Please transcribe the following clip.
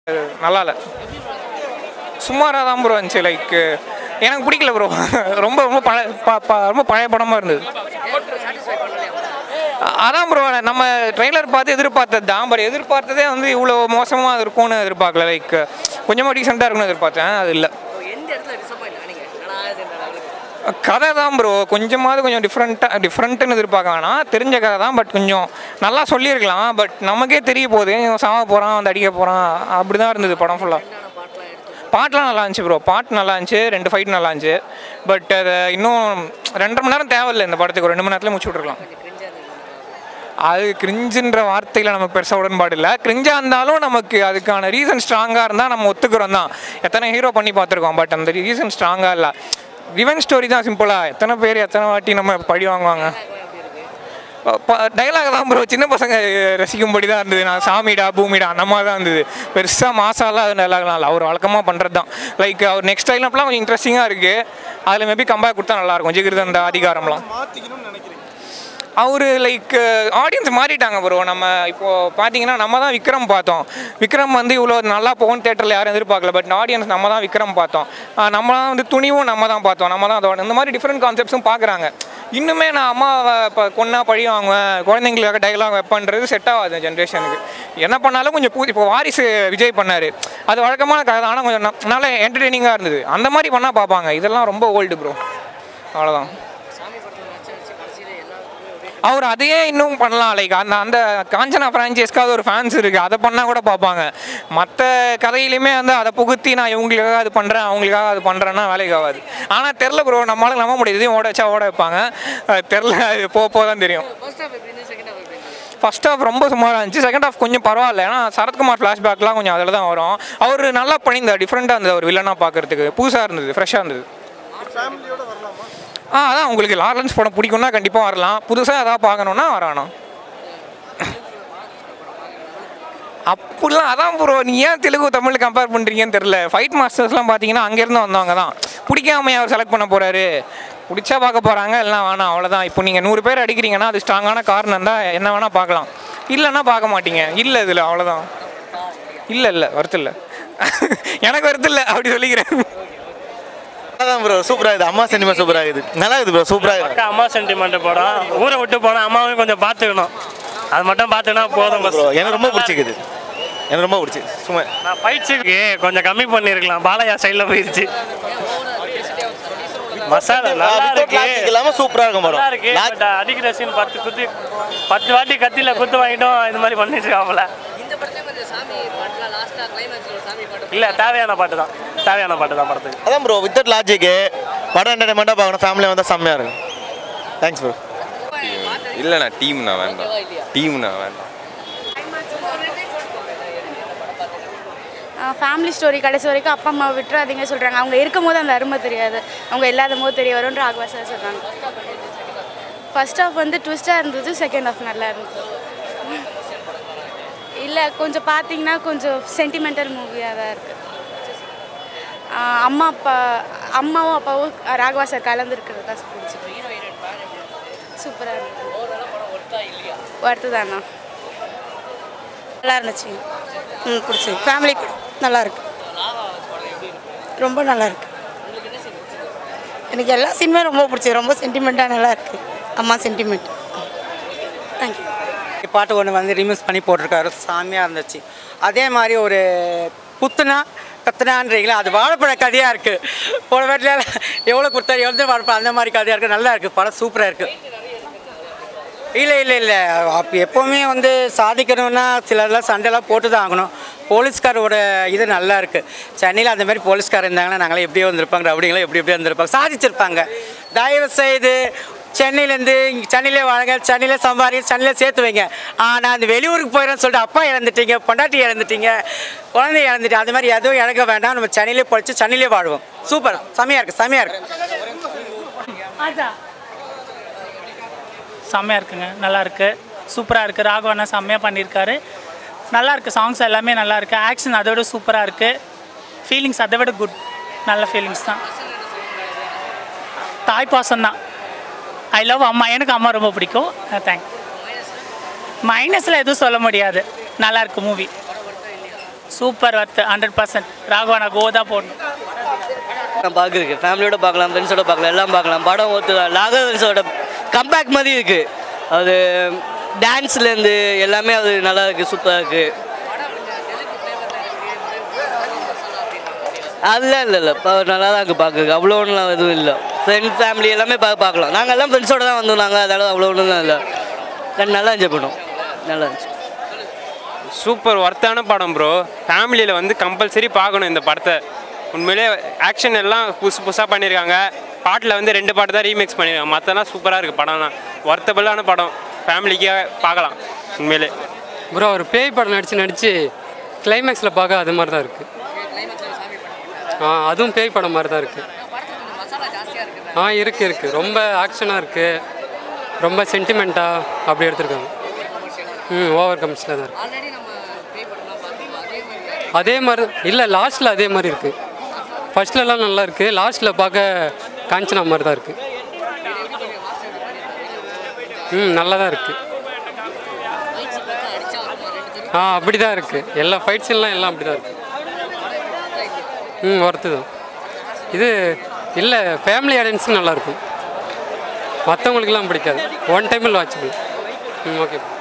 நல்லா இல்லை சுமாராக தான் ப்ரோ இருந்துச்சு லைக் எனக்கு பிடிக்கல ப்ரோ ரொம்ப ரொம்ப பழைய ப- ப- ரொம்ப பழைய படமாக இருந்தது அ- அதான் ப்ரோ நம்ம ட்ரெய்லர் பார்த்து எதிர்பார்த்தது தான் பட் எதிர்பார்த்ததே வந்து இவ்வளோ மோசமாக இருக்கும்னு எதிர்பார்க்கல லைக் கொஞ்சமாக டீசெண்டாக இருக்கும்னு எதிர்பார்த்தேன் அது இல்லை எந்த இடத்துல டிசப்பாயிண்ட் ஆனீங்க என்னடா இது இந்த லெவலுக்கு கதை தான் ப்ரோ கொஞ்சமாவது கொஞ்சம் டிஃப்ரெண்ட்டாக டிஃப்ரெண்ட்டுன்னு எதிர்பார்க்க வேணாம் தெரிஞ்ச கதை தான் பட் கொஞ்சம் நல்லா சொல்லியிருக்கலாம் பட் நமக்கே தெரிய போகுது இவன் சாவ போகிறான் வந்து அடிக்க போகிறான் அப்படி தான் இருந்தது படம் ஃபுல்லாக என்னென்ன பாட்டெலாம் எடுத்து பாட்டெலாம் நல்லா இருந்துச்சு ப்ரோ பாட்டு நல்லா இருந்துச்சு ரெண்டு ஃபைட் நல்லா இருந்துச்சு பட் அது இன்னும் ரெண்டரை மணி நேரம் தேவையில்லை இந்த படத்துக்கு ஒரு ரெண்டு மணி நேரத்தில் முடிச்சு விட்ருக்கலாம் கொஞ்சம் கிரிஞ்சாக இருந்தது அது கிரிஞ்சுன்ற வார்த்தையில் நமக்கு பெருசாக உடன்பாடு இல்லை கிரிஞ்சாக இருந்தாலும் நமக்கு அதுக்கான ரீசன் ஸ்ட்ராங்காக இருந்தால் நம்ம ஒத்துக்கிறோம் தான் எத்தனை ஹீரோ பண்ணி பார்த்துருக்கோம் பட் அந்த ரீசன் ஸ்ட்ராங்காக இல்லை ரிவென் ஸ்டோரி தான் சிம்பிளாக எத்தனை பேர் எத்தனை வாட்டி நம்ம பழி வாங்குவாங்க டைலாக் தான் ப்ரோ சின்ன பசங்க ரசிக்கும்படி தான் இருந்தது நான் சாமிடா பூமிடா அந்த மாதிரி தான் இருந்தது பெருசாக மாசாலாம் அது டைலாக்லாம் இல்லை அவர் வழக்கமாக பண்ணுறது தான் லைக் அவர் நெக்ஸ்ட் டைலப்லாம் கொஞ்சம் இன்ட்ரெஸ்டிங்காக இருக்குது அதில் மேபி கம்பேக் கொடுத்தா நல்லாயிருக்கும் ஜிகிருதண்டா அதிகாரம்லாம் மாற்றிக்கணும்னு நினைக்கிறீங்க அவர் லைக் ஆடியன்ஸ் மாறிட்டாங்க ப்ரோ நம்ம இப்போது பார்த்தீங்கன்னா நம்ம தான் விக்ரம் பார்த்தோம் விக்ரம் வந்து இவ்வளோ நல்லா போகும் தேட்டரில் யாரும் எதிர்பார்க்கல பட் ஆடியன்ஸ் நம்ம தான் விக்ரம் பார்த்தோம் ஆஹ் நம்ம தான் வந்து துணிவும் நம்ம தான் பார்த்தோம் நம்ம தான் அதோட இந்த மாதிரி டிஃப்ரெண்ட் கான்செப்ட்ஸும் பார்க்குறாங்க இன்னுமே நான் அம்மாவை இப்போ கொன்னா பழி வாங்குவேன் குழந்தைங்களுக்காக டைலாக் வைப்பன்றது செட் ஆகாது ஜென்ரேஷனுக்கு என்ன பண்ணாலும் கொஞ்சம் பூ இப்போ வாரிசு விஜய் பண்ணார் அது வழக்கமான கதை தான் ஆனால் கொஞ்சம் ந- நல்ல என்டர்டெய்னிங்காக இருந்தது அந்த மாதிரி பண்ணால் பார்ப்பாங்க இதெல்லாம் ரொம்ப ஓல்டு ப்ரோ அவ்வளோதான் சாமி படத்தில் நடிச்சு நடிச்சு கடைசியில் எல்லாருக்குமே ஒரே அவர் அதையே இன்னும் பண்ணலாம் லைக் அந்த அந்த காஞ்சனா ஃப்ரான்ச்சைஸ்க்காக ஒரு ஃபேன்ஸ் இருக்குது அதை பண்ணால் கூட பார்ப்பாங்க மற்ற கதையிலையுமே வந்து அதை புகுத்தி நான் இவங்களுக்காக அது பண்ணுறேன் அவங்களுக்காக அது பண்ணுறேன்னா வேலைக்கு ஆகாது ஆனால் தெரில ப்ரோ நம்மளால நம்ப முடியாது இதையும் ஓட வச்சா ஓட வைப்பாங்க அது தெரில அது போக போக தான் தெரியும் ஃபர்ஸ்ட் ஹாஃப் எப்படி இருந்துச்சு செகண்ட் ஹாஃப் எப்படி இருந்துச்சு ஃபர்ஸ்ட் ஹாஃப் ரொம்ப சுமாராக இருந்துச்சு செகண்ட் ஹாஃப் கொஞ்சம் பரவாயில்ல ஏன்னா சரத்குமார் ஃப்ளாஷ்பேக்லாம் கொஞ்சம் அதில் தான் வரும் அவர் நல்லா பண்ணியிருந்தார் டிஃப்ரெண்ட்டாக இருந்தது அவர் வில்லனாக பார்க்கறதுக்கு புதுசாக இருந்தது ஃப்ரெஷ்ஷாக இருந்தது ஃபேமிலியோட வரலாமா ஆ அதான் உங்களுக்கு லாரன்ஸ் படம் பிடிக்கும்னா கண்டிப்பாக வரலாம் புதுசாக எதாவது பார்க்கணுன்னா வரணும் அப்படிலாம் அதான் ப்ரோ நீ ஏன் தெலுங்கு தமிழ் கம்பேர் பண்ணுறீங்கன்னு தெரில ஃபைட் மாஸ்டர்ஸ்லாம் பார்த்தீங்கன்னா அங்கேருந்து வந்தவங்க தான் பிடிக்காம அவர் செலக்ட் பண்ண போகிறாரு பிடிச்சா பார்க்க போகிறாங்க எல்லாம் வேணாம் அவ்வளோதான் இப்போ நீங்கள் நூறு பேர் அடிக்கிறீங்கன்னா அது ஸ்ட்ராங்கான காரணம் தான் என்ன வேணால் பார்க்கலாம் இல்லைன்னா பார்க்க மாட்டீங்க இல்லை இதில் அவ்வளோதான் இல்லை இல்லை வருத்தில்ல எனக்கு வருத்தில்ல அப்படி சொல்லிக்கிறேன் அதான் ப்ரோ சூப்பராக இருக்குது அம்மா சினிமா சூப்பராக இருக்குது நல்லா இருக்குது ப்ரோ சூப்பராக இருக்குது பக்கா அம்மா சென்டிமெண்ட் படம் ஊரை விட்டு போனால் அம்மாவையும் கொஞ்சம் பார்த்துக்கணும் அது மட்டும் பார்த்துக்கினா போதும் ப்ரோ எனக்கு ரொம்ப பிடிச்சிக்குது எனக்கு ரொம்ப பிடிச்சி சும்மா நான் ஃபைட்ஸுக்கு கொஞ்சம் கம்மி பண்ணியிருக்கலாம் பாலையா ஸ்டைலில் போயிருச்சு மசாலா நல்லா இருக்கு இல்லாமல் சூப்பராக இருக்கும் நல்லா படம் இருக்கு லா- பட் அடிக்கிற சீன் பத்து குத்து பத்து வாட்டி கத்தியில் குத்து வாங்கிட்டோம் இது மாதிரி பண்ணிட்டு இருக்காங்கள இந்த படத்துல கொஞ்சம் சாமி பாட்டுலாம் லாஸ்ட்டாக கிளைமேக்ஸில் ஒரு சாமி பாட்டு இல்லை தேவையான பாட்டு தான் தேவையான பாட்டு தான் படத்துக்கு அதான் ப்ரோ வித்தவுட் லாஜிக்கு படம் என்டர்டைன்மெண்ட்டாக பார்க்கணும் ஃபேமிலியாக வந்தால் செம்மையாக இருக்கும் தேங்க்ஸ் ப்ரோ இல்லைண்ணா டீம்ண்ணா வேண்டாம் டீம்ண்ணா வேண்டாம் ஃபேமிலி ஸ்டோரி கடைசி வரைக்கும் அப்பா அம்மா விட்டுறாதீங்க சொல்கிறாங்க அவங்க இருக்கும் போது அந்த அருமை தெரியாது அவங்க இல்லாத போது தெரிய வரும்ன்ற ராகவா சார் சொல்கிறாங்க ஃபர்ஸ்ட் ஹாஃப் வந்து ட்விஸ்ட்டாக இருந்தது செகண்ட் ஹாஃப் நல்லா இருந்தது இல்லை கொஞ்சம் பார்த்தீங்கன்னா கொஞ்சம் சென்டிமெண்டல் மூவியாக தான் இருக்குது அம்மா அப்பா அம்மாவும் அப்பாவும் ராகவா சார் கலந்துருக்கிறது தான் பிடிச்சிருக்கு சூப்பராக இருந்தது ஒர்த்து தானா நல்லா இருந்துச்சு ம் பிடிச்சி ஃபேமிலி நல்லா இருக்கு ரொம்ப நல்லா இருக்கு எனக்கு எல்லா சீனுமே ரொம்ப பிடிச்சி ரொம்ப சென்டிமெண்ட்டாக நல்லா இருக்கு அம்மா சென்டிமெண்ட் தேங்க்யூ பாட்டு ஒன்று வந்து ரிமிக்ஸ் பண்ணி போட்டிருக்காரு சாமியாக இருந்துச்சு அதே மாதிரி ஒரு குத்துனா கத்துனான்றீங்களா அது வாழைப்பழ கதையாக இருக்குது போன வீட்டில் எவ்வளோ கொடுத்தா எவ்வளோ வாழைப்பழம் அந்த மாதிரி கதையாக இருக்குது நல்லா இருக்குது படம் சூப்பராக இருக்குது இல்லை இல்லை இல்லை அப்போ எப்போவுமே வந்து சாதிக்கணும்னா சிலர்லாம் சண்டைலாம் போட்டு தான் ஆகணும் போலீஸ்காரோட இது நல்லா இருக்குது சென்னையில் அந்த மாதிரி போலீஸ்கார் இருந்தாங்கன்னா நாங்களே எப்படியோ வந்திருப்பாங்க ரவுடிங்களும் எப்படி எப்படியோ வந்திருப்பாங்க சாதிச்சிருப்பாங்க தயவு செய்து சென்னையிலேருந்து சென்னையிலே வாழுங்க சென்னையிலே சம்பாதி சென்னையிலே சேர்த்து வைங்க ஆனால் அந்த வெளியூருக்கு போயிடறேன்னு சொல்லிட்டு அப்பா இழந்துட்டீங்க பொண்டாட்டி இழந்துட்டீங்க குழந்தை இழந்துட்டீங்க அது மாதிரி எதுவும் இழக்க வேண்டாம் நம்ம சென்னையிலே படித்து சென்னையிலே வாழுவோம் சூப்பர் செமையாக இருக்குது செமையாக இருக்குது செம்மையாக இருக்குங்க நல்லா இருக்கு சூப்பராக இருக்குது ராகவண்ணா செம்மையாக பண்ணியிருக்காரு நல்லா இருக்கு சாங்ஸ் எல்லாமே நல்லா இருக்கு ஆக்ஷன் அதை விட சூப்பராக இருக்கு ஃபீலிங்ஸ் அதை விட குட் நல்ல ஃபீலிங்ஸ் தான் தாய் பாசம் தான் ஐ லவ் அம்மா எனக்கு அம்மா ரொம்ப பிடிக்கும் தேங்க் மைனஸில் எதுவும் சொல்ல முடியாது நல்லா இருக்கு movie super worth hundred percent ராகவானா கோதா போடணும் நான் பார்க்குறேன் ஃபேமிலியோட பார்க்கலாம் ஃப்ரெண்ட்ஸோட பார்க்கலாம் எல்லாம் பார்க்கலாம் படம் ஒத்து நாகவன்ஸோட கம்பேக் மாதிரி இருக்குது அது டான்ஸ்லேருந்து எல்லாமே அது நல்லா இருக்குது சூப்பராக இருக்குது அதெல்லாம் இல்லை இல்லை இப்போ நல்லா தான் இருக்குது பார்க்குறதுக்கு அவ்வளோ ஒன்றும் எதுவும் இல்லை ஃப்ரெண்ட் ஃபேமிலி எல்லாமே பா பார்க்கலாம் நாங்கள் எல்லாம் ஃப்ரெண்ட்ஸோட தான் வந்தோம் நாங்கள் அதனால அவ்வளோ ஒன்றும் இல்லை கண் நல்லா என்ஜாய் பண்ணோம் நல்லா இருந்துச்சு சூப்பர் ஒர்த்தான படம் ப்ரோ ஃபேமிலியில் வந்து கம்பல்சரி பார்க்கணும் இந்த படத்தை உண்மையிலே ஆக்ஷன் எல்லாம் புதுசு புதுசாக பண்ணியிருக்காங்க பாட்டில் வந்து ரெண்டு பாட்டு தான் ரீமேக்ஸ் பண்ணியிருக்காங்க மற்றெல்லாம் சூப்பராக இருக்குது படம்லாம் ஒர்த்தபிளான படம் ஃபேமிலிக்கே பார்க்கலாம் உண்மையிலே ப்ரோ ஒரு பேய் படம் நடித்து நடித்து கிளைமேக்ஸில் பார்க்க அது மாதிரி தான் இருக்குது ஆ அதுவும் பேய் படம் மாதிரி தான் இருக்குது ஆ இருக்குது இருக்குது ரொம்ப ஆக்ஷனாக இருக்குது ரொம்ப சென்டிமெண்ட்டாக அப்படி எடுத்திருக்காங்க ம் ஓவர் கமிஷனில் தான் இருக்குது அதே மாதிரி இல்லை லாஸ்ட்டில் அதே மாதிரி இருக்குது ஃபர்ஸ்ட்லலாம் நல்லா இருக்குது லாஸ்ட்டில் பார்க்க காஞ்சனா மாதிரி தான் இருக்குது ம் நல்லா தான் இருக்குது ஆ அப்படி தான் இருக்குது எல்லா ஃபைட் சீன்லாம் எல்லாம் அப்படி தான் இருக்குது ம் ஒர்த்து தான் இது இல்லை ஃபேமிலி ஆடியன்ஸுக்கு நல்லாயிருக்கும் மற்றவங்களுக்குலாம் பிடிக்காது ஒன் டைமில் வாட்சபிள் ம் ஓகே